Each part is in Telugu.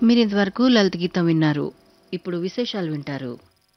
మీరింతవరకు లలిత గీతం విన్నారు ఇప్పుడు విశేషాలు వింటారు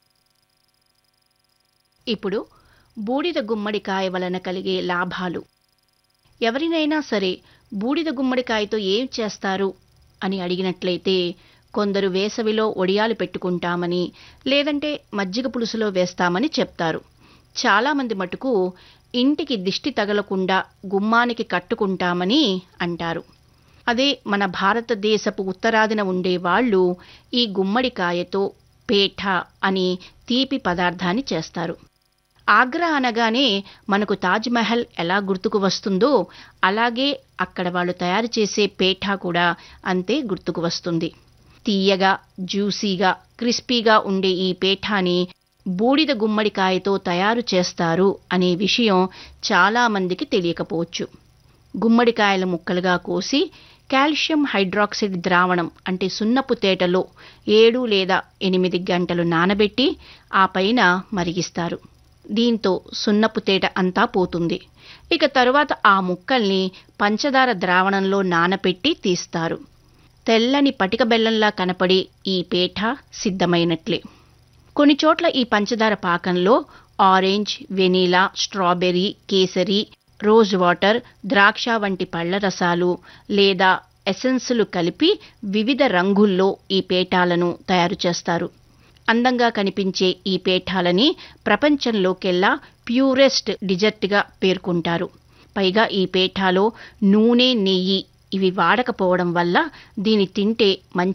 ఇప్పుడు బూడిద గుమ్మడికాయ వలన కలిగే లాభాలు ఎవరినైనా సరే బూడిద గుమ్మడికాయతో ఏం చేస్తారు అని అడిగినట్లయితే కొందరు వేసవిలో ఒడియాలు పెట్టుకుంటామని లేదంటే మజ్జిగ పులుసులో వేస్తామని చెప్తారు చాలామంది మటుకు ఇంటికి దిష్టి తగలకుండా గుమ్మానికి కట్టుకుంటామని అంటారు అదే మన భారతదేశపు ఉత్తరాదిన ఉండేవాళ్ళు ఈ గుమ్మడికాయతో పేఠ అని తీపి పదార్థాన్ని చేస్తారు ఆగ్రా అనగానే మనకు తాజ్మహల్ ఎలా గుర్తుకు వస్తుందో అలాగే అక్కడ వాళ్ళు తయారు చేసే పేఠా కూడా అంతే గుర్తుకు వస్తుంది తీయగా జ్యూసీగా క్రిస్పీగా ఉండే ఈ పేఠాని బూడిద గుమ్మడికాయతో తయారు చేస్తారు అనే విషయం చాలామందికి తెలియకపోవచ్చు గుమ్మడికాయల ముక్కలుగా కోసి కాల్షియం హైడ్రాక్సైడ్ ద్రావణం అంటే సున్నపు తేటలో ఏడు లేదా ఎనిమిది గంటలు నానబెట్టి ఆ పైన మరిగిస్తారు దీంతో సున్నపు తేట అంతా పోతుంది ఇక తరువాత ఆ ముక్కల్ని పంచదార ద్రావణంలో నానపెట్టి తీస్తారు తెల్లని పటిక బెల్లంలా కనపడే ఈ పేఠ సిద్ధమైనట్లే కొన్ని చోట్ల ఈ పంచదార పాకంలో ఆరెంజ్ వెనీలా స్ట్రాబెర్రీ కేసరి రోజ్ వాటర్ ద్రాక్ష వంటి పళ్ల రసాలు లేదా ఎసెన్సులు కలిపి వివిధ రంగుల్లో ఈ పేటాలను తయారు చేస్తారు అందంగా కనిపించే ఈ పేఠాలని ప్రపంచంలోకెల్లా ప్యూరెస్ట్ డిజర్ట్గా పేర్కొంటారు పైగా ఈ పేఠాలో నూనె నెయ్యి ఇవి వాడకపోవడం వల్ల దీని తింటే మంచి